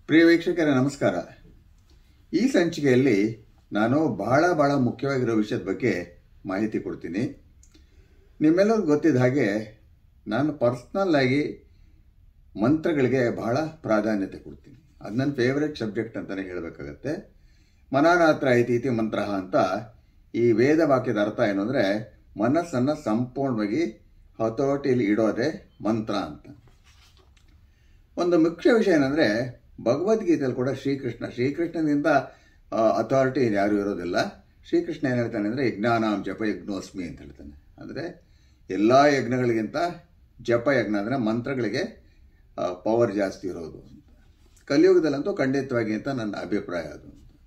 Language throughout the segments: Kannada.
ಪ್ರಿಯ ವೀಕ್ಷಕರೇ ನಮಸ್ಕಾರ ಈ ಸಂಚಿಕೆಯಲ್ಲಿ ನಾನು ಬಹಳ ಬಹಳ ಮುಖ್ಯವಾಗಿರೋ ವಿಷಯದ ಬಗ್ಗೆ ಮಾಹಿತಿ ಕೊಡ್ತೀನಿ ನಿಮ್ಮೆಲ್ಲರಿಗೂ ಗೊತ್ತಿದ್ದ ಹಾಗೆ ನಾನು ಪರ್ಸ್ನಲ್ ಆಗಿ ಮಂತ್ರಗಳಿಗೆ ಬಹಳ ಪ್ರಾಧಾನ್ಯತೆ ಕೊಡ್ತೀನಿ ಅದು ನನ್ನ ಫೇವ್ರೆಟ್ ಸಬ್ಜೆಕ್ಟ್ ಅಂತಲೇ ಹೇಳಬೇಕಾಗತ್ತೆ ಮನಾನಾತ್ರ ಐತೀತಿ ಮಂತ್ರ ಅಂತ ಈ ವೇದ ವಾಕ್ಯದ ಅರ್ಥ ಏನು ಅಂದರೆ ಮನಸ್ಸನ್ನು ಸಂಪೂರ್ಣವಾಗಿ ಹತೋಟಿಯಲ್ಲಿ ಇಡೋದೇ ಮಂತ್ರ ಅಂತ ಒಂದು ಮುಖ್ಯ ವಿಷಯ ಏನಂದರೆ ಭಗವದ್ಗೀತೆಯಲ್ಲಿ ಕೂಡ ಶ್ರೀಕೃಷ್ಣ ಶ್ರೀಕೃಷ್ಣನಿಂದ ಅಥಾರಿಟಿ ಯಾರೂ ಇರೋದಿಲ್ಲ ಶ್ರೀಕೃಷ್ಣ ಏನು ಹೇಳ್ತಾನೆ ಅಂದರೆ ಯಜ್ಞಾನಾಂ ಜಪ ಯಜ್ಞೋಸ್ಮಿ ಅಂತ ಹೇಳ್ತಾನೆ ಅಂದರೆ ಎಲ್ಲ ಯಜ್ಞಗಳಿಗಿಂತ ಜಪ ಯಜ್ಞ ಅಂದರೆ ಮಂತ್ರಗಳಿಗೆ ಪವರ್ ಜಾಸ್ತಿ ಇರೋದು ಅಂತ ಕಲಿಯುಗದಲ್ಲಂತೂ ಖಂಡಿತವಾಗಿ ಅಂತ ನನ್ನ ಅಭಿಪ್ರಾಯ ಅದು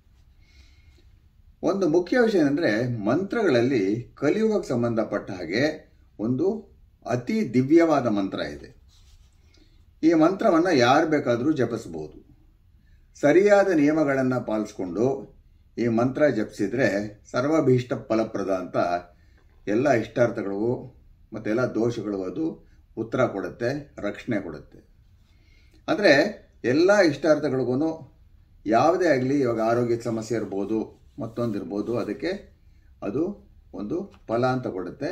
ಒಂದು ಮುಖ್ಯ ವಿಷಯ ಏನಂದರೆ ಮಂತ್ರಗಳಲ್ಲಿ ಕಲಿಯುಗಕ್ಕೆ ಸಂಬಂಧಪಟ್ಟ ಹಾಗೆ ಒಂದು ಅತಿ ದಿವ್ಯವಾದ ಮಂತ್ರ ಇದೆ ಈ ಮಂತ್ರವನ್ನು ಯಾರು ಬೇಕಾದರೂ ಜಪಿಸ್ಬೋದು ಸರಿಯಾದ ನಿಯಮಗಳನ್ನು ಪಾಲಿಸ್ಕೊಂಡು ಈ ಮಂತ್ರ ಜಪಿಸಿದರೆ ಸರ್ವಭೀಷ್ಟ ಫಲಪ್ರದ ಅಂತ ಎಲ್ಲ ಇಷ್ಟಾರ್ಥಗಳಿಗೂ ಮತ್ತು ಎಲ್ಲ ದೋಷಗಳಿಗೂ ಅದು ಉತ್ತರ ಕೊಡುತ್ತೆ ರಕ್ಷಣೆ ಕೊಡುತ್ತೆ ಅಂದರೆ ಎಲ್ಲ ಇಷ್ಟಾರ್ಥಗಳಿಗೂ ಯಾವುದೇ ಆಗಲಿ ಇವಾಗ ಆರೋಗ್ಯದ ಸಮಸ್ಯೆ ಇರ್ಬೋದು ಮತ್ತೊಂದಿರ್ಬೋದು ಅದಕ್ಕೆ ಅದು ಒಂದು ಫಲ ಅಂತ ಕೊಡುತ್ತೆ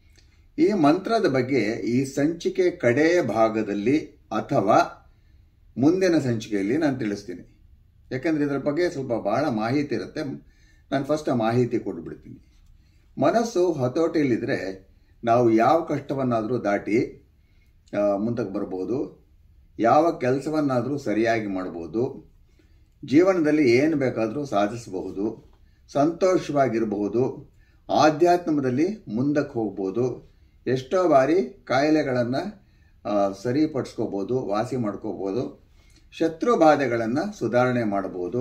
ಈ ಮಂತ್ರದ ಬಗ್ಗೆ ಈ ಸಂಚಿಕೆ ಕಡೆಯ ಭಾಗದಲ್ಲಿ ಅಥವಾ ಮುಂದಿನ ಸಂಚಿಕೆಯಲ್ಲಿ ನಾನು ತಿಳಿಸ್ತೀನಿ ಯಾಕಂದರೆ ಇದರ ಬಗ್ಗೆ ಸ್ವಲ್ಪ ಭಾಳ ಮಾಹಿತಿ ಇರುತ್ತೆ ನಾನು ಫಸ್ಟ್ ಆ ಮಾಹಿತಿ ಕೊಟ್ಬಿಡ್ತೀನಿ ಮನಸ್ಸು ಹತೋಟಿಯಲ್ಲಿದ್ದರೆ ನಾವು ಯಾವ ಕಷ್ಟವನ್ನಾದರೂ ದಾಟಿ ಮುಂದಕ್ಕೆ ಬರ್ಬೋದು ಯಾವ ಕೆಲಸವನ್ನಾದರೂ ಸರಿಯಾಗಿ ಮಾಡ್ಬೋದು ಜೀವನದಲ್ಲಿ ಏನು ಬೇಕಾದರೂ ಸಾಧಿಸಬಹುದು ಸಂತೋಷವಾಗಿರಬಹುದು ಆಧ್ಯಾತ್ಮದಲ್ಲಿ ಮುಂದಕ್ಕೆ ಹೋಗ್ಬೋದು ಎಷ್ಟೋ ಬಾರಿ ಕಾಯಿಲೆಗಳನ್ನು ಸರಿಪಡಿಸ್ಕೋಬೋದು ವಾಸಿ ಮಾಡ್ಕೋಬೋದು ಶತ್ರು ಬಾಧೆಗಳನ್ನು ಸುಧಾರಣೆ ಮಾಡಬಹುದು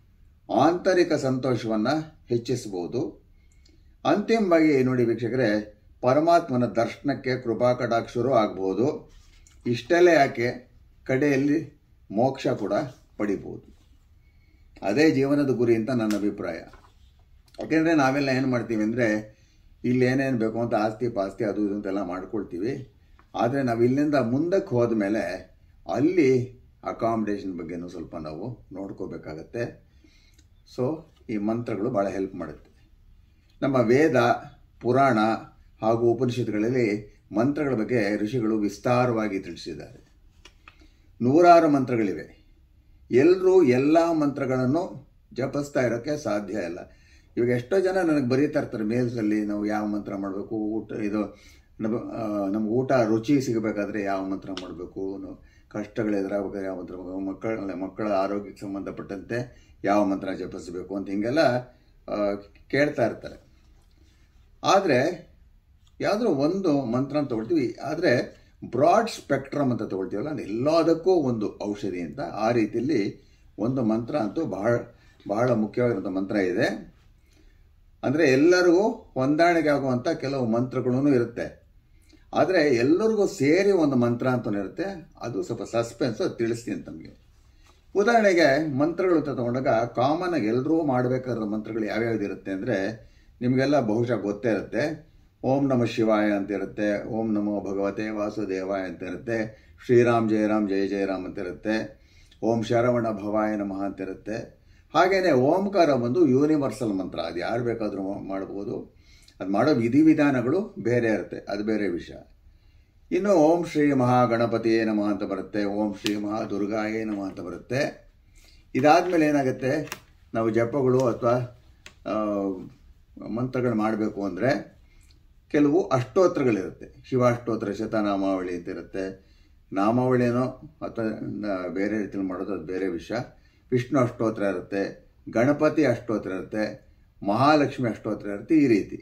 ಆಂತರಿಕ ಸಂತೋಷವನ್ನು ಹೆಚ್ಚಿಸಬಹುದು ಅಂತಿಮವಾಗಿ ನೋಡಿ ವೀಕ್ಷಕರೇ ಪರಮಾತ್ಮನ ದರ್ಶನಕ್ಕೆ ಕೃಪಾ ಕಟಾಕ್ಷರು ಆಗ್ಬೋದು ಇಷ್ಟೆಲ್ಲ ಯಾಕೆ ಕಡೆಯಲ್ಲಿ ಮೋಕ್ಷ ಕೂಡ ಪಡಿಬೋದು ಅದೇ ಜೀವನದ ಗುರಿ ಅಂತ ನನ್ನ ಅಭಿಪ್ರಾಯ ಯಾಕೆಂದರೆ ನಾವೆಲ್ಲ ಏನು ಮಾಡ್ತೀವಿ ಅಂದರೆ ಇಲ್ಲಿ ಏನೇನು ಬೇಕು ಅಂತ ಆಸ್ತಿ ಪಾಸ್ತಿ ಅದು ಇದು ಅಂತೆಲ್ಲ ಮಾಡ್ಕೊಳ್ತೀವಿ ಆದರೆ ನಾವು ಇಲ್ಲಿಂದ ಮುಂದಕ್ಕೆ ಹೋದ ಮೇಲೆ ಅಲ್ಲಿ ಅಕಾಮಿಡೇಷನ್ ಬಗ್ಗೆನೂ ಸ್ವಲ್ಪ ನಾವು ನೋಡ್ಕೋಬೇಕಾಗತ್ತೆ ಸೊ ಈ ಮಂತ್ರಗಳು ಭಾಳ ಹೆಲ್ಪ್ ಮಾಡುತ್ತೆ ನಮ್ಮ ವೇದ ಪುರಾಣ ಹಾಗೂ ಉಪನಿಷತ್ತುಗಳಲ್ಲಿ ಮಂತ್ರಗಳ ಬಗ್ಗೆ ಋಷಿಗಳು ವಿಸ್ತಾರವಾಗಿ ತಿಳಿಸಿದ್ದಾರೆ ನೂರಾರು ಮಂತ್ರಗಳಿವೆ ಎಲ್ಲರೂ ಎಲ್ಲ ಮಂತ್ರಗಳನ್ನು ಜಪಿಸ್ತಾ ಇರೋಕ್ಕೆ ಸಾಧ್ಯ ಇಲ್ಲ ಇವಾಗ ಎಷ್ಟೋ ಜನ ನನಗೆ ಬರೀತಾ ಇರ್ತಾರೆ ಮೇಲ್ಸಲ್ಲಿ ನಾವು ಯಾವ ಮಂತ್ರ ಮಾಡಬೇಕು ಊಟ ಇದು ನಮ್ಗೆ ಊಟ ರುಚಿ ಸಿಗಬೇಕಾದ್ರೆ ಯಾವ ಮಂತ್ರ ಮಾಡಬೇಕು ಕಷ್ಟಗಳು ಎದುರಾಗಬೇಕಾದ್ರೆ ಯಾವ ಮಂತ್ರ ಮಕ್ಕಳ ಮಕ್ಕಳ ಆರೋಗ್ಯಕ್ಕೆ ಸಂಬಂಧಪಟ್ಟಂತೆ ಯಾವ ಮಂತ್ರ ಜಪಿಸಬೇಕು ಅಂತ ಹಿಂಗೆಲ್ಲ ಕೇಳ್ತಾ ಇರ್ತಾರೆ ಆದರೆ ಯಾವುದೋ ಒಂದು ಮಂತ್ರ ಅಂತ ತಗೊಳ್ತೀವಿ ಆದರೆ ಬ್ರಾಡ್ ಸ್ಪೆಕ್ಟ್ರಮ್ ಅಂತ ತಗೊಳ್ತೀವಲ್ಲ ಎಲ್ಲದಕ್ಕೂ ಒಂದು ಔಷಧಿ ಅಂತ ಆ ರೀತಿಯಲ್ಲಿ ಒಂದು ಮಂತ್ರ ಅಂತೂ ಬಹಳ ಬಹಳ ಮುಖ್ಯವಾಗಿರುವಂಥ ಮಂತ್ರ ಇದೆ ಅಂದರೆ ಎಲ್ಲರಿಗೂ ಹೊಂದಾಣಿಕೆ ಆಗುವಂಥ ಕೆಲವು ಮಂತ್ರಗಳೂ ಇರುತ್ತೆ ಆದರೆ ಎಲ್ಲರಿಗೂ ಸೇರಿ ಒಂದು ಮಂತ್ರ ಅಂತಲೂ ಇರುತ್ತೆ ಅದು ಸ್ವಲ್ಪ ಸಸ್ಪೆನ್ಸು ತಿಳಿಸ್ತೀನಿ ತಮಗೆ ಉದಾಹರಣೆಗೆ ಮಂತ್ರಗಳು ಅಂತ ತಗೊಂಡಾಗ ಕಾಮನ್ ಆಗಿ ಎಲ್ಲರೂ ಮಾಡಬೇಕಾದ ಮಂತ್ರಗಳು ಯಾವ್ಯಾವ್ದು ಇರುತ್ತೆ ಅಂದರೆ ನಿಮಗೆಲ್ಲ ಬಹುಶಃ ಗೊತ್ತೇ ಇರುತ್ತೆ ಓಂ ನಮ ಶಿವಾಯ ಅಂತ ಇರುತ್ತೆ ಓಂ ನಮೋ ಭಗವತೆ ವಾಸುದೇವಾಯ ಅಂತ ಇರುತ್ತೆ ಶ್ರೀರಾಮ್ ಜಯರಾಮ್ ಜಯ ಜಯರಾಮ್ ಅಂತ ಇರುತ್ತೆ ಓಂ ಶರವಣ ಭವಾಯ ನಮಃ ಅಂತ ಇರುತ್ತೆ ಹಾಗೆಯೇ ಓಂಕಾರ ಒಂದು ಯೂನಿವರ್ಸಲ್ ಮಂತ್ರ ಅದು ಯಾರು ಬೇಕಾದರೂ ಮಾಡ್ಬೋದು ಅದು ಮಾಡೋ ವಿಧಿವಿಧಾನಗಳು ಬೇರೆ ಇರುತ್ತೆ ಅದು ಬೇರೆ ವಿಷಯ ಇನ್ನು ಓಂ ಶ್ರೀ ಮಹಾಗಣಪತಿಯೇ ನಮಃ ಅಂತ ಬರುತ್ತೆ ಓಂ ಶ್ರೀ ಮಹಾ ದುರ್ಗಾಯೇ ನಮಃ ಅಂತ ಬರುತ್ತೆ ಇದಾದಮೇಲೆ ಏನಾಗುತ್ತೆ ನಾವು ಜಪಗಳು ಅಥವಾ ಮಂತ್ರಗಳು ಮಾಡಬೇಕು ಅಂದರೆ ಕೆಲವು ಅಷ್ಟೋತ್ರಗಳಿರುತ್ತೆ ಶಿವಾಷ್ಟೋತ್ರ ಶತನಾಮಾವಳಿ ಅಂತ ಇರುತ್ತೆ ನಾಮಾವಳಿನೋ ಅಥವಾ ಬೇರೆ ರೀತಿಯಲ್ಲಿ ಮಾಡೋದು ಅದು ಬೇರೆ ವಿಷಯ ವಿಷ್ಣು ಅಷ್ಟೋತ್ರ ಇರುತ್ತೆ ಗಣಪತಿ ಅಷ್ಟೋತ್ರ ಇರುತ್ತೆ ಮಹಾಲಕ್ಷ್ಮಿ ಅಷ್ಟೋತ್ರ ಇರುತ್ತೆ ಈ ರೀತಿ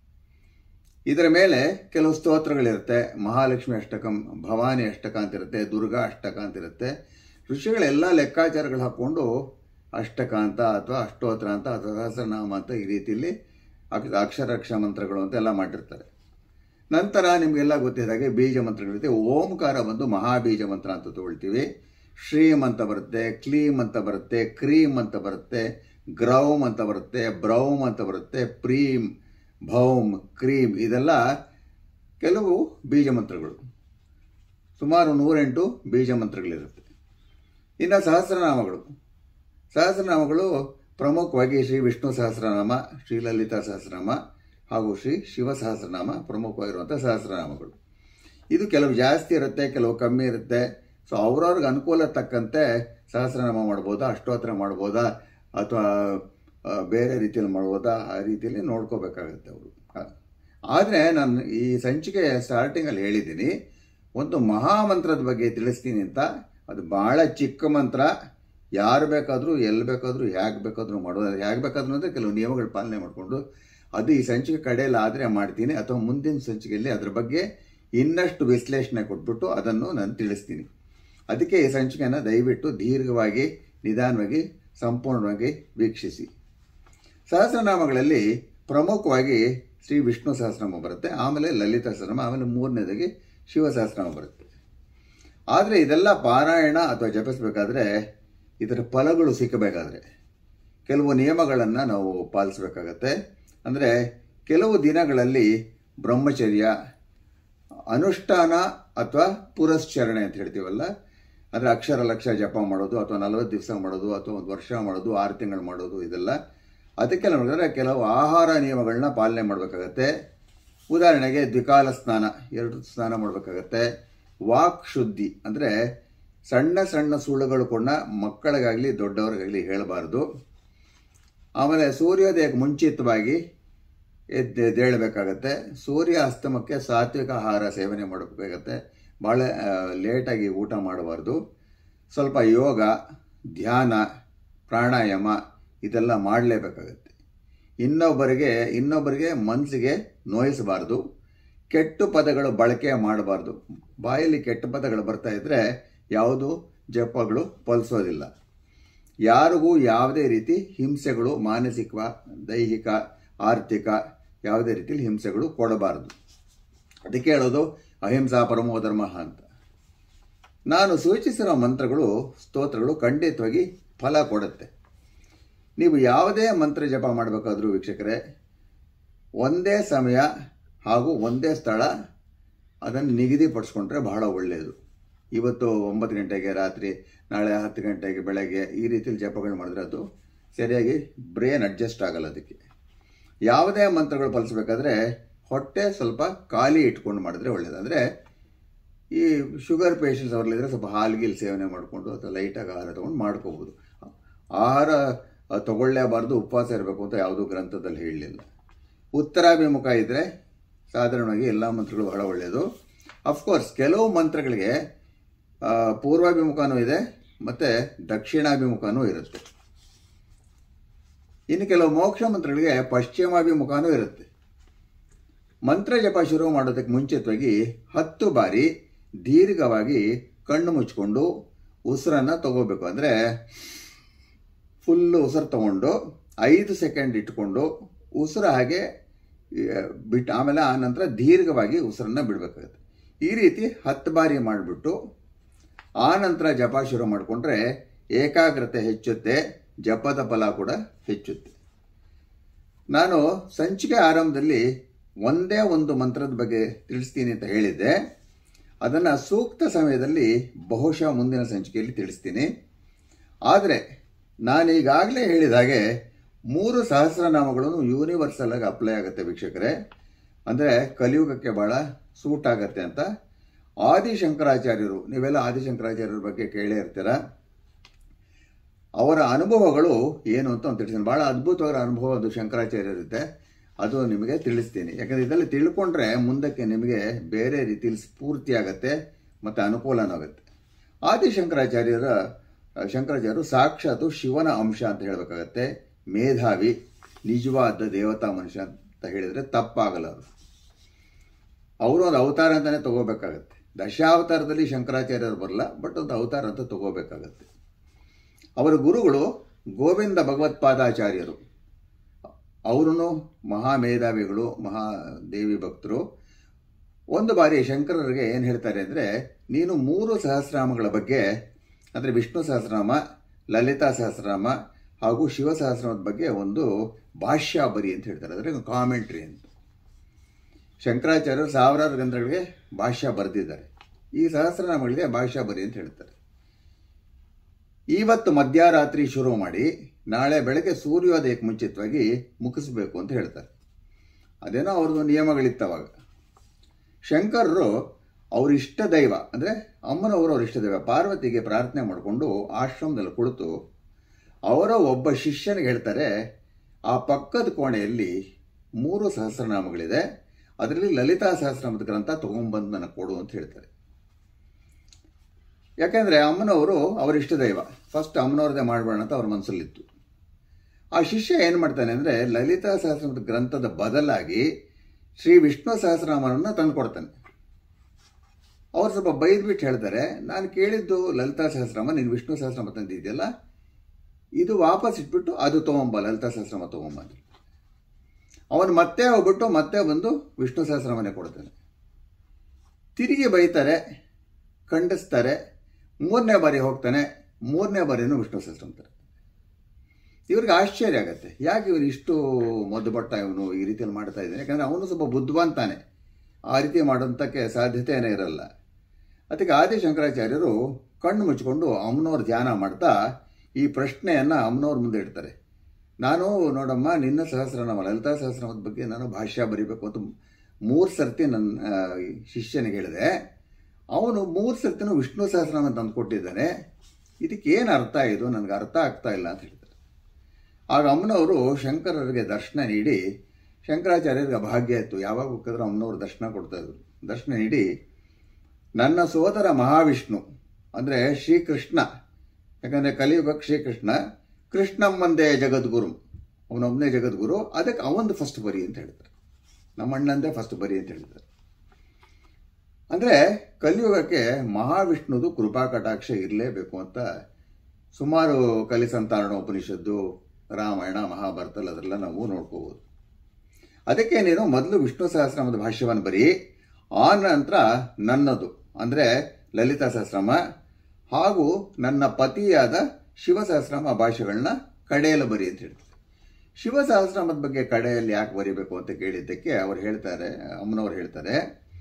ಇದರ ಮೇಲೆ ಕೆಲವು ಸ್ತೋತ್ರಗಳಿರುತ್ತೆ ಮಹಾಲಕ್ಷ್ಮಿ ಅಷ್ಟಕಂ ಭವಾನಿ ಅಷ್ಟಕ ಅಂತ ಇರುತ್ತೆ ದುರ್ಗಾ ಅಷ್ಟಕ ಅಂತ ಇರುತ್ತೆ ಋಷಿಗಳೆಲ್ಲ ಲೆಕ್ಕಾಚಾರಗಳು ಹಾಕ್ಕೊಂಡು ಅಷ್ಟಕ ಅಂತ ಅಥವಾ ಅಷ್ಟೋತ್ರ ಅಂತ ಅಥವಾ ಸಹಸ್ರನಾಮ ಅಂತ ಈ ರೀತಿಯಲ್ಲಿ ಅಕ್ಷರಕ್ಷ ಮಂತ್ರಗಳು ಅಂತ ಎಲ್ಲ ಮಾಡಿರ್ತಾರೆ ನಂತರ ನಿಮಗೆಲ್ಲ ಗೊತ್ತಿದ್ದಾಗೆ ಬೀಜ ಮಂತ್ರಗಳಿರುತ್ತೆ ಓಂಕಾರ ಬಂದು ಮಹಾಬೀಜ ಮಂತ್ರ ಅಂತ ತಗೊಳ್ತೀವಿ ಶ್ರೀಮ್ ಅಂತ ಬರುತ್ತೆ ಕ್ಲೀಮ್ ಅಂತ ಬರುತ್ತೆ ಕ್ರೀಮ್ ಅಂತ ಬರುತ್ತೆ ಗ್ರೌಮ್ ಅಂತ ಬರುತ್ತೆ ಬ್ರೌಮ್ ಅಂತ ಬರುತ್ತೆ ಪ್ರೀಮ್ ಭೌಮ್ ಕ್ರೀಮ್ ಇದೆಲ್ಲ ಕೆಲವು ಬೀಜ ಮಂತ್ರಗಳು ಸುಮಾರು ನೂರೆಂಟು ಬೀಜ ಮಂತ್ರಗಳಿರುತ್ತೆ ಇನ್ನು ಸಹಸ್ರನಾಮಗಳು ಸಹಸ್ರನಾಮಗಳು ಪ್ರಮುಖವಾಗಿ ಶ್ರೀ ವಿಷ್ಣು ಸಹಸ್ರನಾಮ ಶ್ರೀ ಲಲಿತಾ ಸಹಸ್ರನಾಮ ಹಾಗೂ ಶ್ರೀ ಶಿವ ಸಹಸ್ರನಾಮ ಪ್ರಮುಖವಾಗಿರುವಂಥ ಸಹಸ್ರನಾಮಗಳು ಇದು ಕೆಲವು ಜಾಸ್ತಿ ಇರುತ್ತೆ ಕೆಲವು ಕಮ್ಮಿ ಇರುತ್ತೆ ಸೊ ಅವ್ರವ್ರಿಗೆ ಅನುಕೂಲ ತಕ್ಕಂತೆ ಸಹಸ್ರನಾಮ ಮಾಡ್ಬೋದಾ ಅಷ್ಟೋತ್ತರ ಮಾಡ್ಬೋದಾ ಅಥವಾ ಆ, ಬೇರೆ ರೀತಿಯಲ್ಲಿ ಮಾಡ್ಬೋದಾ ಆ ರೀತಿಯಲ್ಲಿ ನೋಡ್ಕೋಬೇಕಾಗುತ್ತೆ ಅವರು ಆದರೆ ನಾನು ಈ ಸಂಚಿಕೆ ಸ್ಟಾರ್ಟಿಂಗಲ್ಲಿ ಹೇಳಿದ್ದೀನಿ ಒಂದು ಮಹಾಮಂತ್ರದ ಬಗ್ಗೆ ತಿಳಿಸ್ತೀನಿ ಅಂತ ಅದು ಭಾಳ ಚಿಕ್ಕ ಮಂತ್ರ ಯಾರು ಬೇಕಾದರೂ ಎಲ್ಲಿ ಬೇಕಾದರೂ ಹೇಗೆ ಬೇಕಾದರೂ ಮಾಡೋದು ಹೇಗೆ ಬೇಕಾದ್ರೂ ಅಂದರೆ ಕೆಲವು ನಿಯಮಗಳು ಪಾಲನೆ ಮಾಡಿಕೊಂಡು ಅದು ಈ ಸಂಚಿಕೆ ಕಡೆಯಲ್ಲಿ ಆದರೆ ಮಾಡ್ತೀನಿ ಅಥವಾ ಮುಂದಿನ ಸಂಚಿಕೆಯಲ್ಲಿ ಅದ್ರ ಬಗ್ಗೆ ಇನ್ನಷ್ಟು ವಿಶ್ಲೇಷಣೆ ಕೊಟ್ಬಿಟ್ಟು ಅದನ್ನು ನಾನು ತಿಳಿಸ್ತೀನಿ ಅದಕ್ಕೆ ಈ ಸಂಚಿಕೆಯನ್ನು ದಯವಿಟ್ಟು ದೀರ್ಘವಾಗಿ ನಿಧಾನವಾಗಿ ಸಂಪೂರ್ಣವಾಗಿ ವೀಕ್ಷಿಸಿ ಸಹಸ್ರನಾಮಗಳಲ್ಲಿ ಪ್ರಮುಖವಾಗಿ ಶ್ರೀ ವಿಷ್ಣು ಸಹಸ್ರನಾಮ ಬರುತ್ತೆ ಆಮೇಲೆ ಲಲಿತಾ ಸಹಸ್ರನಾಮ ಆಮೇಲೆ ಮೂರನೇದಾಗಿ ಶಿವ ಸಹಸ್ರನಾಮ ಬರುತ್ತೆ ಆದರೆ ಇದೆಲ್ಲ ಪಾರಾಯಣ ಅಥವಾ ಜಪಿಸಬೇಕಾದ್ರೆ ಇದರ ಫಲಗಳು ಸಿಕ್ಕಬೇಕಾದ್ರೆ ಕೆಲವು ನಿಯಮಗಳನ್ನು ನಾವು ಪಾಲಿಸಬೇಕಾಗತ್ತೆ ಅಂದರೆ ಕೆಲವು ದಿನಗಳಲ್ಲಿ ಬ್ರಹ್ಮಚರ್ಯ ಅನುಷ್ಠಾನ ಅಥವಾ ಪುರಶ್ಚರಣೆ ಅಂತ ಹೇಳ್ತೀವಲ್ಲ ಅಂದರೆ ಅಕ್ಷರ ಲಕ್ಷ ಜಪ ಮಾಡೋದು ಅಥವಾ ನಲವತ್ತು ದಿವಸ ಮಾಡೋದು ಅಥವಾ ಒಂದು ವರ್ಷ ಮಾಡೋದು ಆರು ತಿಂಗಳು ಮಾಡೋದು ಇದೆಲ್ಲ ಅದಕ್ಕೆ ನೋಡಿದ್ರೆ ಕೆಲವು ಆಹಾರ ನಿಯಮಗಳನ್ನ ಪಾಲನೆ ಮಾಡಬೇಕಾಗತ್ತೆ ಉದಾಹರಣೆಗೆ ದ್ವಿಕಾಲ ಸ್ನಾನ ಎರಡು ಸ್ನಾನ ಮಾಡಬೇಕಾಗತ್ತೆ ವಾಕ್ ಶುದ್ಧಿ ಅಂದರೆ ಸಣ್ಣ ಸಣ್ಣ ಸುಳ್ಳುಗಳು ಕೂಡ ಮಕ್ಕಳಿಗಾಗಲಿ ದೊಡ್ಡವ್ರಿಗಾಗಲಿ ಹೇಳಬಾರ್ದು ಆಮೇಲೆ ಸೂರ್ಯೋದಯಕ್ಕೆ ಮುಂಚಿತವಾಗಿ ಎದ್ದು ಎದ್ದೇಳಬೇಕಾಗತ್ತೆ ಸೂರ್ಯ ಅಸ್ತಮಕ್ಕೆ ಸಾತ್ವಿಕ ಆಹಾರ ಸೇವನೆ ಮಾಡಬೇಕಾಗತ್ತೆ ಭಾಳ ಲೇಟಾಗಿ ಊಟ ಮಾಡಬಾರ್ದು ಸ್ವಲ್ಪ ಯೋಗ ಧ್ಯಾನ ಪ್ರಾಣಾಯಾಮ ಇದೆಲ್ಲ ಮಾಡಲೇಬೇಕಾಗತ್ತೆ ಇನ್ನೊಬ್ಬರಿಗೆ ಇನ್ನೊಬ್ಬರಿಗೆ ಮನಸ್ಸಿಗೆ ನೋಯಿಸಬಾರ್ದು ಕೆಟ್ಟ ಪದಗಳು ಬಳಕೆ ಮಾಡಬಾರ್ದು ಬಾಯಲ್ಲಿ ಕೆಟ್ಟ ಪದಗಳು ಬರ್ತಾ ಇದ್ದರೆ ಯಾವುದು ಜಪಗಳು ಫಲಿಸೋದಿಲ್ಲ ಯಾರಿಗೂ ಯಾವುದೇ ರೀತಿ ಹಿಂಸೆಗಳು ಮಾನಸಿಕ ದೈಹಿಕ ಆರ್ಥಿಕ ಯಾವುದೇ ರೀತಿಯಲ್ಲಿ ಹಿಂಸೆಗಳು ಕೊಡಬಾರದು ಅದಕ್ಕೆ ಹೇಳೋದು ಅಹಿಂಸಾ ಪರಮೋ ಧರ್ಮ ಅಂತ ನಾನು ಸೂಚಿಸಿರೋ ಮಂತ್ರಗಳು ಸ್ತೋತ್ರಗಳು ಖಂಡಿತವಾಗಿ ಫಲ ಕೊಡುತ್ತೆ ನೀವು ಯಾವುದೇ ಮಂತ್ರ ಜಪ ಮಾಡಬೇಕಾದ್ರೂ ವೀಕ್ಷಕರೇ ಒಂದೇ ಸಮಯ ಹಾಗೂ ಒಂದೇ ಸ್ಥಳ ಅದನ್ನು ನಿಗದಿಪಡಿಸ್ಕೊಂಡ್ರೆ ಬಹಳ ಒಳ್ಳೆಯದು ಇವತ್ತು ಒಂಬತ್ತು ಗಂಟೆಗೆ ರಾತ್ರಿ ನಾಳೆ ಹತ್ತು ಗಂಟೆಗೆ ಬೆಳಗ್ಗೆ ಈ ರೀತಿಯಲ್ಲಿ ಜಪಗಳು ಮಾಡಿದ್ರೆ ಅದು ಸರಿಯಾಗಿ ಬ್ರೇನ್ ಅಡ್ಜಸ್ಟ್ ಆಗಲ್ಲ ಅದಕ್ಕೆ ಯಾವುದೇ ಮಂತ್ರಗಳು ಫಲಿಸಬೇಕಾದ್ರೆ ಹೊಟ್ಟೆ ಸ್ವಲ್ಪ ಖಾಲಿ ಇಟ್ಕೊಂಡು ಮಾಡಿದ್ರೆ ಒಳ್ಳೆಯದು ಅಂದರೆ ಈ ಶುಗರ್ ಪೇಷಂಟ್ಸ್ ಅವರಲ್ಲಿದ್ರೆ ಸ್ವಲ್ಪ ಹಾಲ್ಗಿಲ್ ಸೇವನೆ ಮಾಡಿಕೊಂಡು ಅಥವಾ ಲೈಟಾಗಿ ಆಹಾರ ತೊಗೊಂಡು ಮಾಡ್ಕೋಬೋದು ಆಹಾರ ತಗೊಳ್ಳೇಬಾರ್ದು ಉಪವಾಸ ಇರಬೇಕು ಅಂತ ಯಾವುದೂ ಗ್ರಂಥದಲ್ಲಿ ಹೇಳಲಿಲ್ಲ ಉತ್ತರಾಭಿಮುಖ ಇದ್ದರೆ ಸಾಧಾರಣವಾಗಿ ಎಲ್ಲ ಮಂತ್ರಗಳು ಬಹಳ ಒಳ್ಳೆಯದು ಅಫ್ಕೋರ್ಸ್ ಕೆಲವು ಮಂತ್ರಗಳಿಗೆ ಆ, ಪೂರ್ವಾಭಿಮುಖನೂ ಇದೆ ಮತ್ತು ದಕ್ಷಿಣಾಭಿಮುಖನೂ ಇರುತ್ತೆ ಇನ್ನು ಕೆಲವು ಮೋಕ್ಷ ಮಂತ್ರಗಳಿಗೆ ಪಶ್ಚಿಮಾಭಿಮುಖನೂ ಇರುತ್ತೆ ಮಂತ್ರ ಜಪ ಶುರು ಮಾಡೋದಕ್ಕೆ ಮುಂಚಿತವಾಗಿ ಹತ್ತು ಬಾರಿ ದೀರ್ಘವಾಗಿ ಕಣ್ಣು ಮುಚ್ಕೊಂಡು ಉಸಿರನ್ನು ತಗೋಬೇಕು ಅಂದರೆ ಫುಲ್ಲು ಉಸಿರು ತಗೊಂಡು ಐದು ಸೆಕೆಂಡ್ ಇಟ್ಕೊಂಡು ಉಸಿರು ಹಾಗೆ ಬಿಟ್ಟು ಆಮೇಲೆ ಆ ನಂತರ ದೀರ್ಘವಾಗಿ ಉಸಿರನ್ನು ಬಿಡಬೇಕಾಗುತ್ತೆ ಈ ರೀತಿ ಹತ್ತು ಬಾರಿ ಮಾಡಿಬಿಟ್ಟು ಆ ನಂತರ ಜಪ ಶುರು ಮಾಡಿಕೊಂಡ್ರೆ ಏಕಾಗ್ರತೆ ಹೆಚ್ಚುತ್ತೆ ಜಪದ ಫಲ ಕೂಡ ಹೆಚ್ಚುತ್ತೆ ನಾನು ಸಂಚಿಕೆ ಆರಂಭದಲ್ಲಿ ಒಂದೇ ಒಂದು ಮಂತ್ರದ ಬಗ್ಗೆ ತಿಳಿಸ್ತೀನಿ ಅಂತ ಹೇಳಿದ್ದೆ ಅದನ್ನು ಸೂಕ್ತ ಸಮಯದಲ್ಲಿ ಬಹುಶಃ ಮುಂದಿನ ಸಂಚಿಕೆಯಲ್ಲಿ ತಿಳಿಸ್ತೀನಿ ಆದರೆ ನಾನು ಈಗಾಗಲೇ ಹೇಳಿದ ಹಾಗೆ ಮೂರು ಸಹಸ್ರನಾಮಗಳನ್ನು ಯೂನಿವರ್ಸಲ್ ಆಗಿ ಅಪ್ಲೈ ಆಗುತ್ತೆ ವೀಕ್ಷಕರೇ ಅಂದರೆ ಕಲಿಯುಗಕ್ಕೆ ಭಾಳ ಸೂಟ್ ಆಗತ್ತೆ ಅಂತ ಆದಿಶಂಕರಾಚಾರ್ಯರು ನೀವೆಲ್ಲ ಆದಿಶಂಕರಾಚಾರ್ಯರ ಬಗ್ಗೆ ಕೇಳೇ ಇರ್ತೀರ ಅವರ ಅನುಭವಗಳು ಏನು ಅಂತ ಒಂದು ತಿಳಿಸ್ತೀನಿ ಭಾಳ ಅದ್ಭುತವಾದ ಅನುಭವ ಅದು ಶಂಕರಾಚಾರ್ಯ ಇರುತ್ತೆ ಅದು ನಿಮಗೆ ತಿಳಿಸ್ತೀನಿ ಯಾಕಂದರೆ ಇದರಲ್ಲಿ ತಿಳ್ಕೊಂಡ್ರೆ ಮುಂದಕ್ಕೆ ನಿಮಗೆ ಬೇರೆ ರೀತಿಯಲ್ಲಿ ಸ್ಫೂರ್ತಿ ಆಗತ್ತೆ ಮತ್ತು ಅನುಕೂಲನೂ ಆಗುತ್ತೆ ಆದಿಶಂಕರಾಚಾರ್ಯರ ಶಂಕರಾಚಾರ್ಯರು ಸಾಕ್ಷಾತ್ ಶಿವನ ಅಂಶ ಅಂತ ಹೇಳಬೇಕಾಗತ್ತೆ ಮೇಧಾವಿ ನಿಜವಾದ ದೇವತಾ ಮನುಷ್ಯ ಅಂತ ಹೇಳಿದರೆ ತಪ್ಪಾಗಲ್ಲ ಅದು ಅವರು ಒಂದು ಅವತಾರ ಅಂತಲೇ ತಗೋಬೇಕಾಗತ್ತೆ ದಶಾವತಾರದಲ್ಲಿ ಶಂಕರಾಚಾರ್ಯರು ಬರಲ್ಲ ಬಟ್ ಒಂದು ಅವತಾರ ಅಂತ ತಗೋಬೇಕಾಗತ್ತೆ ಅವರ ಗುರುಗಳು ಗೋವಿಂದ ಭಗವತ್ಪಾದಾಚಾರ್ಯರು ಅವರು ಮಹಾಮೇಧಾವಿಗಳು ಮಹಾದೇವಿ ಭಕ್ತರು ಒಂದು ಬಾರಿ ಶಂಕರರಿಗೆ ಏನು ಹೇಳ್ತಾರೆ ಅಂದರೆ ನೀನು ಮೂರು ಸಹಸ್ರನಾಮಗಳ ಬಗ್ಗೆ ಅಂದರೆ ವಿಷ್ಣು ಸಹಸ್ರನಾಮ ಲಲಿತಾ ಸಹಸ್ರನಾಮ ಹಾಗೂ ಶಿವ ಸಹಸ್ರನಾಮದ ಬಗ್ಗೆ ಒಂದು ಭಾಷ್ಯ ಬರಿ ಅಂತ ಹೇಳ್ತಾರೆ ಅಂದರೆ ಕಾಮೆಂಟ್ರಿ ಅಂತ ಶಂಕರಾಚಾರ್ಯರು ಸಾವಿರಾರು ಗ್ರಂಥಗಳಿಗೆ ಭಾಷ್ಯ ಬರೆದಿದ್ದಾರೆ ಈ ಸಹಸ್ರನಾಮಗಳಿಗೆ ಭಾಷ್ಯ ಬರಿ ಅಂತ ಹೇಳ್ತಾರೆ ಇವತ್ತು ಮಧ್ಯರಾತ್ರಿ ಶುರು ಮಾಡಿ ನಾಳೆ ಬೆಳಗ್ಗೆ ಸೂರ್ಯೋದಯಕ್ಕೆ ಮುಂಚಿತವಾಗಿ ಮುಗಿಸ್ಬೇಕು ಅಂತ ಹೇಳ್ತಾರೆ ಅದೇನೋ ಅವ್ರದ್ದು ನಿಯಮಗಳಿತ್ತವಾಗ ಶಂಕರರು ಅವ್ರ ಇಷ್ಟ ದೈವ ಅಂದರೆ ಅಮ್ಮನವರು ಅವ್ರ ಇಷ್ಟ ದೈವ ಪಾರ್ವತಿಗೆ ಪ್ರಾರ್ಥನೆ ಮಾಡಿಕೊಂಡು ಆಶ್ರಮದಲ್ಲಿ ಕುಳಿತು ಅವರ ಒಬ್ಬ ಶಿಷ್ಯನಿಗೆ ಹೇಳ್ತಾರೆ ಆ ಪಕ್ಕದ ಕೋಣೆಯಲ್ಲಿ ಮೂರು ಸಹಸ್ರನಾಮಗಳಿದೆ ಅದರಲ್ಲಿ ಲಲಿತಾ ಸಹಸ್ರನಾಮದ ಗ್ರಂಥ ತೊಗೊಂಬಂದು ನನಗೆ ಕೊಡು ಅಂತ ಹೇಳ್ತಾರೆ ಯಾಕೆಂದರೆ ಅಮ್ಮನವರು ಅವರ ಇಷ್ಟ ದೈವ ಫಸ್ಟ್ ಅಮ್ಮನವ್ರದ್ದೇ ಮಾಡಬೇಡ ಅಂತ ಅವ್ರ ಮನಸ್ಸಲ್ಲಿತ್ತು ಆ ಶಿಷ್ಯ ಏನು ಮಾಡ್ತಾನೆ ಅಂದರೆ ಲಲಿತಾ ಸಹಸ್ರನಾಮದ ಗ್ರಂಥದ ಬದಲಾಗಿ ಶ್ರೀ ವಿಷ್ಣು ಸಹಸ್ರನಾಮವನ್ನು ತಂದು ಕೊಡ್ತಾನೆ ಅವ್ರು ಸ್ವಲ್ಪ ಬೈದ್ಬಿಟ್ಟು ಹೇಳ್ತಾರೆ ನಾನು ಕೇಳಿದ್ದು ಲಲಿತಾ ಸಹಸ್ರನಾಮ ನೀನು ವಿಷ್ಣು ಸಹಸ್ರನಾಮ ತಂದಿದ್ಯಲ್ಲ ಇದು ವಾಪಸ್ ಇಟ್ಬಿಟ್ಟು ಅದು ತೊಗೊಂಬ ಲಲಿತಾ ಸಹಸ್ರನಾಮ ತೊಗೊಂಬ ಅಂತ ಅವನು ಮತ್ತೆ ಹೋಗ್ಬಿಟ್ಟು ಮತ್ತೆ ಬಂದು ವಿಷ್ಣು ಸಹಸ್ರನಾಮನೇ ಕೊಡ್ತಾನೆ ತಿರುಗಿ ಬೈತಾರೆ ಖಂಡಿಸ್ತಾರೆ ಮೂರನೇ ಬಾರಿ ಹೋಗ್ತಾನೆ ಮೂರನೇ ಬಾರಿನೂ ವಿಷ್ಣು ಸಹಸ್ರನಾಮ ತರ ಇವ್ರಿಗೆ ಆಶ್ಚರ್ಯ ಆಗುತ್ತೆ ಯಾಕೆ ಇವನು ಇಷ್ಟು ಮದ್ದುಬಟ್ಟ ಇವನು ಈ ರೀತಿಯಲ್ಲಿ ಮಾಡ್ತಾ ಇದ್ದಾನೆ ಯಾಕಂದರೆ ಅವನು ಸ್ವಲ್ಪ ಬುದ್ಧಿವಂತಾನೆ ಆ ರೀತಿ ಮಾಡೋಂಥಕ್ಕೆ ಸಾಧ್ಯತೆಯೇ ಇರಲ್ಲ ಅದಕ್ಕೆ ಆದಿಶಂಕರಾಚಾರ್ಯರು ಕಣ್ಣು ಮುಚ್ಚಿಕೊಂಡು ಅಮ್ಮನವ್ರ ಧ್ಯಾನ ಮಾಡ್ತಾ ಈ ಪ್ರಶ್ನೆಯನ್ನು ಅಮ್ಮನವ್ರ ಮುಂದೆ ಇಡ್ತಾರೆ ನಾನು ನೋಡಮ್ಮ ನಿನ್ನ ಸಹಸ್ರನಾಮ ಲಲಿತಾ ಸಹಸ್ರನಾಮದ ಬಗ್ಗೆ ನಾನು ಭಾಷ್ಯ ಬರೀಬೇಕು ಅಂತ ಮೂರು ಸರ್ತಿ ನನ್ನ ಶಿಷ್ಯನಿಗೆ ಹೇಳಿದೆ ಅವನು ಮೂರು ಸರ್ತಿನೂ ವಿಷ್ಣು ಸಹಸ್ರನಾಮ ತಂದು ಕೊಟ್ಟಿದ್ದಾನೆ ಇದಕ್ಕೆ ಏನು ಅರ್ಥ ಇದು ನನಗೆ ಅರ್ಥ ಆಗ್ತಾ ಇಲ್ಲ ಅಂತ ಹೇಳ್ತಾರೆ ಆಗ ಅಮ್ಮನವರು ಶಂಕರರಿಗೆ ದರ್ಶನ ನೀಡಿ ಶಂಕರಾಚಾರ್ಯರಿಗೆ ಭಾಗ್ಯ ಇತ್ತು ಯಾವಾಗ ಬೇಕಾದ್ರೂ ಅಮ್ಮನವರು ದರ್ಶನ ಕೊಡ್ತಾ ಇದ್ರು ದರ್ಶನ ನೀಡಿ ನನ್ನ ಸೋದರ ಮಹಾವಿಷ್ಣು ಅಂದರೆ ಶ್ರೀಕೃಷ್ಣ ಯಾಕಂದರೆ ಕಲಿಯುಗಕ್ಕೆ ಶ್ರೀಕೃಷ್ಣ ಕೃಷ್ಣಮ್ಮಂದೇ ಜಗದ್ಗುರು ಅವನೊಬ್ಬನೇ ಜಗದ್ಗುರು ಅದಕ್ಕೆ ಅವಂದು ಫಸ್ಟ್ ಬರಿ ಅಂತ ಹೇಳ್ತಾರೆ ನಮ್ಮ ಅಣ್ಣಂದೇ ಫಸ್ಟ್ ಬರಿ ಅಂತ ಹೇಳ್ತಾರೆ ಅಂದರೆ ಕಲಿಯುಗಕ್ಕೆ ಮಹಾವಿಷ್ಣುದು ಕೃಪಾ ಕಟಾಕ್ಷ ಇರಲೇಬೇಕು ಅಂತ ಸುಮಾರು ಕಲಿಸಂತಾರಣ ಉಪನಿಷತ್ತು ರಾಮಾಯಣ ಮಹಾಭಾರತಲ್ಲಿ ಅದೆಲ್ಲ ನಾವು ನೋಡ್ಕೋಬೋದು ಅದಕ್ಕೆ ನೀನು ಮೊದಲು ವಿಷ್ಣು ಸಹಸ್ರನಾಮದ ಭಾಷ್ಯವನ್ನು ಬರೀ ಆ ನಂತರ ನನ್ನದು ಅಂದರೆ ಲಲಿತಾ ಸಹಸ್ರನಾಮ ಹಾಗೂ ನನ್ನ ಪತಿಯಾದ ಶಿವ ಸಹಸ್ರನಾಮ ಭಾಷೆಗಳನ್ನ ಕಡೆಯಲ್ಲಿ ಬರಿ ಅಂತ ಹೇಳ್ತಾರೆ ಶಿವ ಸಹಸ್ರನಾಮದ ಬಗ್ಗೆ ಕಡೆಯಲ್ಲಿ ಯಾಕೆ ಬರೀಬೇಕು ಅಂತ ಕೇಳಿದ್ದಕ್ಕೆ ಅವ್ರು ಹೇಳ್ತಾರೆ ಅಮ್ಮನವ್ರು ಹೇಳ್ತಾರೆ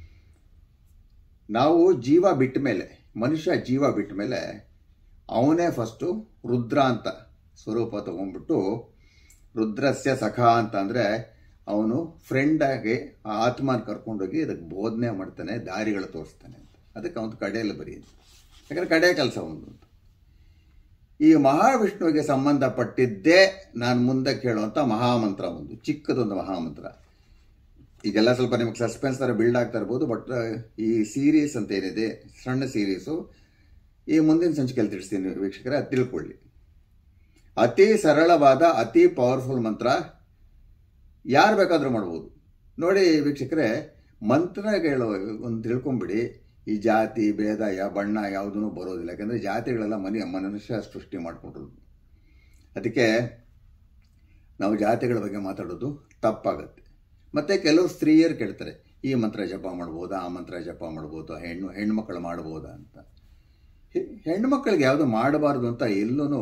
ನಾವು ಜೀವ ಬಿಟ್ಟ ಮೇಲೆ ಮನುಷ್ಯ ಜೀವ ಬಿಟ್ಟ ಮೇಲೆ ಅವನೇ ಫಸ್ಟು ರುದ್ರ ಅಂತ ಸ್ವರೂಪ ತಗೊಂಡ್ಬಿಟ್ಟು ರುದ್ರಸ್ಯ ಸಖ ಅಂತ ಅಂದರೆ ಅವನು ಫ್ರೆಂಡಾಗಿ ಆ ಆತ್ಮನ ಕರ್ಕೊಂಡೋಗಿ ಅದಕ್ಕೆ ಬೋಧನೆ ಮಾಡ್ತಾನೆ ದಾರಿಗಳು ತೋರಿಸ್ತಾನೆ ಅಂತ ಅದಕ್ಕೆ ಅವನು ಕಡೆಯಲ್ಲಿ ಬರೀ ಯಾಕಂದರೆ ಕಡೆ ಕೆಲಸ ಒಂದು ಅಂತ ಈ ಮಹಾವಿಷ್ಣುವಿಗೆ ಸಂಬಂಧಪಟ್ಟಿದ್ದೇ ನಾನು ಮುಂದೆ ಕೇಳುವಂಥ ಮಹಾಮಂತ್ರ ಒಂದು ಚಿಕ್ಕದೊಂದು ಮಹಾಮಂತ್ರ ಈಗೆಲ್ಲ ಸ್ವಲ್ಪ ನಿಮಗೆ ಸಸ್ಪೆನ್ಸ್ ಥರ ಬಿಲ್ಡ್ ಆಗ್ತಾ ಇರ್ಬೋದು ಬಟ್ ಈ ಸೀರೀಸ್ ಅಂತ ಏನಿದೆ ಸಣ್ಣ ಸೀರೀಸು ಈ ಮುಂದಿನ ಸಂಚಿಕೆಯಲ್ಲಿ ತಿಳಿಸ್ತೀನಿ ವೀಕ್ಷಕರೇ ಅದು ತಿಳ್ಕೊಳ್ಳಿ ಅತಿ ಸರಳವಾದ ಅತಿ ಪವರ್ಫುಲ್ ಮಂತ್ರ ಯಾರು ಬೇಕಾದರೂ ಮಾಡ್ಬೋದು ನೋಡಿ ವೀಕ್ಷಕರೇ ಮಂತ್ರಗಳು ಒಂದು ತಿಳ್ಕೊಂಬಿಡಿ ಈ ಜಾತಿ ಭೇದ ಯಾವ ಬಣ್ಣ ಯಾವುದೂ ಬರೋದಿಲ್ಲ ಯಾಕಂದರೆ ಜಾತಿಗಳೆಲ್ಲ ಮನೆ ಮನುಷ್ಯ ಸೃಷ್ಟಿ ಮಾಡಿಕೊಂಡಿರೋದು ಅದಕ್ಕೆ ನಾವು ಜಾತಿಗಳ ಬಗ್ಗೆ ಮಾತಾಡೋದು ತಪ್ಪಾಗತ್ತೆ ಮತ್ತು ಕೆಲವು ಸ್ತ್ರೀಯರು ಕೇಳ್ತಾರೆ ಈ ಮಂತ್ರ ಜಪ ಮಾಡ್ಬೋದಾ ಆ ಮಂತ್ರ ಜಪ ಮಾಡ್ಬೋದಾ ಹೆಣ್ಣು ಹೆಣ್ಮಕ್ಳು ಮಾಡ್ಬೋದಾ ಅಂತ ಹೆಣ್ಮಕ್ಳಿಗೆ ಯಾವುದು ಮಾಡಬಾರ್ದು ಅಂತ ಎಲ್ಲೂ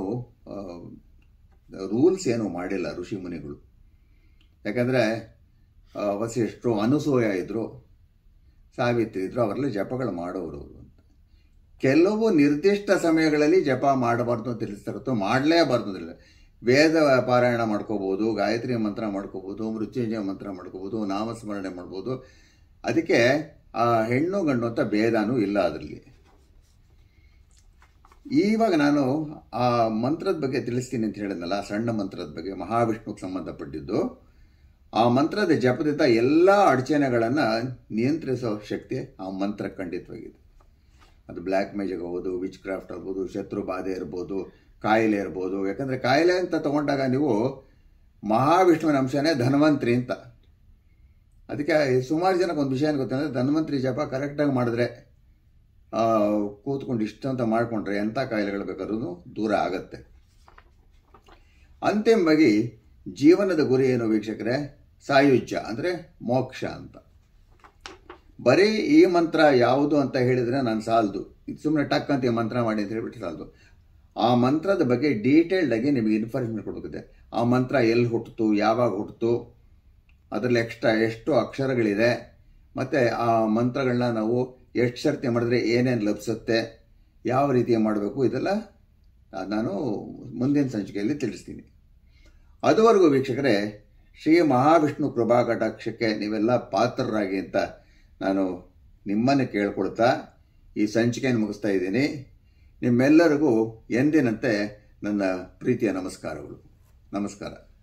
ರೂಲ್ಸ್ ಏನು ಮಾಡಿಲ್ಲ ಋಷಿ ಮುನಿಗಳು ಯಾಕಂದರೆ ವಸಿಷ್ಠರು ಅನುಸೂಯ ಇದ್ದರು ಸಾವಿತ್ರಿ ಇದ್ರು ಅವರೆಲ್ಲ ಜಪಗಳು ಮಾಡೋರು ಅವರು ಅಂತ ಕೆಲವು ನಿರ್ದಿಷ್ಟ ಸಮಯಗಳಲ್ಲಿ ಜಪ ಮಾಡಬಾರ್ದು ಅಂತ ತಿಳಿಸ್ತಾರತ್ತು ಮಾಡಲೇಬಾರ್ದು ಅಂತಿಲ್ಲ ವೇದ ಪಾರಾಯಣ ಮಾಡ್ಕೋಬೋದು ಗಾಯತ್ರಿ ಮಂತ್ರ ಮಾಡ್ಕೋಬೋದು ಮೃತ್ಯುಂಜಯ ಮಂತ್ರ ಮಾಡ್ಕೋಬೋದು ನಾಮಸ್ಮರಣೆ ಮಾಡ್ಬೋದು ಅದಕ್ಕೆ ಆ ಹೆಣ್ಣು ಗಂಡು ಅಂತ ಭೇದನೂ ಇಲ್ಲ ಅದರಲ್ಲಿ ಇವಾಗ ನಾನು ಆ ಮಂತ್ರದ ಬಗ್ಗೆ ತಿಳಿಸ್ತೀನಿ ಅಂತ ಹೇಳಿದ್ನಲ್ಲ ಸಣ್ಣ ಮಂತ್ರದ ಬಗ್ಗೆ ಮಹಾವಿಷ್ಣುಗೆ ಸಂಬಂಧಪಟ್ಟಿದ್ದು ಆ ಮಂತ್ರದ ಜಪದಿಂದ ಎಲ್ಲ ಅಡಚಣೆಗಳನ್ನು ನಿಯಂತ್ರಿಸೋ ಶಕ್ತಿ ಆ ಮಂತ್ರ ಖಂಡಿತವಾಗಿದೆ ಅದು ಬ್ಲ್ಯಾಕ್ ಮ್ಯಾಜಿಕ್ ಆಗ್ಬೋದು ವಿಚ್ ಕ್ರಾಫ್ಟ್ ಆಗ್ಬೋದು ಶತ್ರು ಬಾಧೆ ಇರ್ಬೋದು ಕಾಯಿಲೆ ಇರ್ಬೋದು ಯಾಕಂದರೆ ಕಾಯಿಲೆ ಅಂತ ತಗೊಂಡಾಗ ನೀವು ಮಹಾವಿಷ್ಣುವಿನ ಅಂಶನೇ ಧನ್ವಂತ್ರಿ ಅಂತ ಅದಕ್ಕೆ ಸುಮಾರು ಜನಕ್ಕೆ ಒಂದು ವಿಷಯ ಗೊತ್ತಂದರೆ ಧನ್ವಂತ್ರಿ ಜಪ ಕರೆಕ್ಟಾಗಿ ಮಾಡಿದ್ರೆ ಕೂತ್ಕೊಂಡು ಇಷ್ಟ ಅಂತ ಮಾಡಿಕೊಂಡ್ರೆ ಎಂಥ ಕಾಯಿಲೆಗಳು ಬೇಕಾದ್ರೂ ದೂರ ಆಗತ್ತೆ ಅಂತಿಮವಾಗಿ ಜೀವನದ ಗುರಿ ಏನು ವೀಕ್ಷಕರೇ ಸಾಯುಜ್ಯ ಅಂದರೆ ಮೋಕ್ಷ ಅಂತ ಬರೀ ಈ ಮಂತ್ರ ಯಾವುದು ಅಂತ ಹೇಳಿದರೆ ನಾನು ಸಾಲದು ಸುಮ್ಮನೆ ಟಕ್ ಅಂತ ಈ ಮಂತ್ರ ಮಾಡಿ ಅಂತ ಹೇಳ್ಬಿಟ್ಟು ಸಾಲದು ಆ ಮಂತ್ರದ ಬಗ್ಗೆ ಡೀಟೇಲ್ಡಾಗಿ ನಿಮಗೆ ಇನ್ಫಾರ್ಮೇಷನ್ ಕೊಡಬೇಕಿದೆ ಆ ಮಂತ್ರ ಎಲ್ಲಿ ಹುಟ್ಟಿತು ಯಾವಾಗ ಹುಟ್ಟಿತು ಅದರಲ್ಲಿ ಎಕ್ಸ್ಟ್ರಾ ಎಷ್ಟು ಅಕ್ಷರಗಳಿದೆ ಮತ್ತು ಆ ಮಂತ್ರಗಳನ್ನ ನಾವು ಎಷ್ಟು ಸರ್ತಿ ಮಾಡಿದ್ರೆ ಏನೇನು ಲಭಿಸುತ್ತೆ ಯಾವ ರೀತಿ ಮಾಡಬೇಕು ಇದೆಲ್ಲ ಅದ್ ನಾನು ಮುಂದಿನ ಸಂಚಿಕೆಯಲ್ಲಿ ತಿಳಿಸ್ತೀನಿ ಅದುವರೆಗೂ ವೀಕ್ಷಕರೇ ಶ್ರೀ ಮಹಾವಿಷ್ಣು ಕೃಪಾ ಕಟಾಕ್ಷಕ್ಕೆ ನೀವೆಲ್ಲ ಪಾತ್ರರಾಗಿ ಅಂತ ನಾನು ನಿಮ್ಮನ್ನು ಕೇಳ್ಕೊಳ್ತಾ ಈ ಸಂಚಿಕೆಯನ್ನು ಮುಗಿಸ್ತಾ ಇದ್ದೀನಿ ನಿಮ್ಮೆಲ್ಲರಿಗೂ ಎಂದಿನಂತೆ ನನ್ನ ಪ್ರೀತಿಯ ನಮಸ್ಕಾರಗಳು ನಮಸ್ಕಾರ